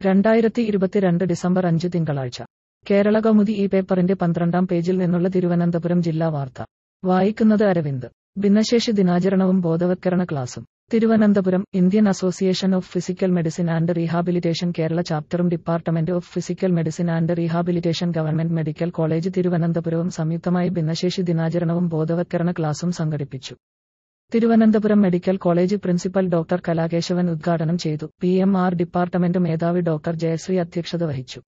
രണ്ടായിരത്തി ഇരുപത്തിരണ്ട് ഡിസംബർ അഞ്ച് തിങ്കളാഴ്ച കേരള കൗമുദി ഈ പേപ്പറിന്റെ പന്ത്രണ്ടാം പേജിൽ നിന്നുള്ള തിരുവനന്തപുരം ജില്ലാ വാർത്ത വായിക്കുന്നത് അരവിന്ദ് ഭിന്നശേഷി ദിനാചരണവും ബോധവത്കരണ ക്ലാസും Thiruvananthapuram Indian association of physical medicine and rehabilitation Kerala ചാപ്റ്ററും department of physical medicine and rehabilitation government medical college തിരുവനന്തപുരവും സംയുക്തമായി ഭിന്നശേഷി ദിനാചരണവും ബോധവത്കരണ ക്ലാസും സംഘടിപ്പിച്ചു Thiruvananthapuram medical college principal doctor Kalakesavan ഉദ്ഘാടനം ചെയ്തു പി എം ആർ ഡിപ്പാർട്ട്മെന്റ് മേധാവി ഡോക്ടർ ജയശ്രീ അധ്യക്ഷത വഹിച്ചു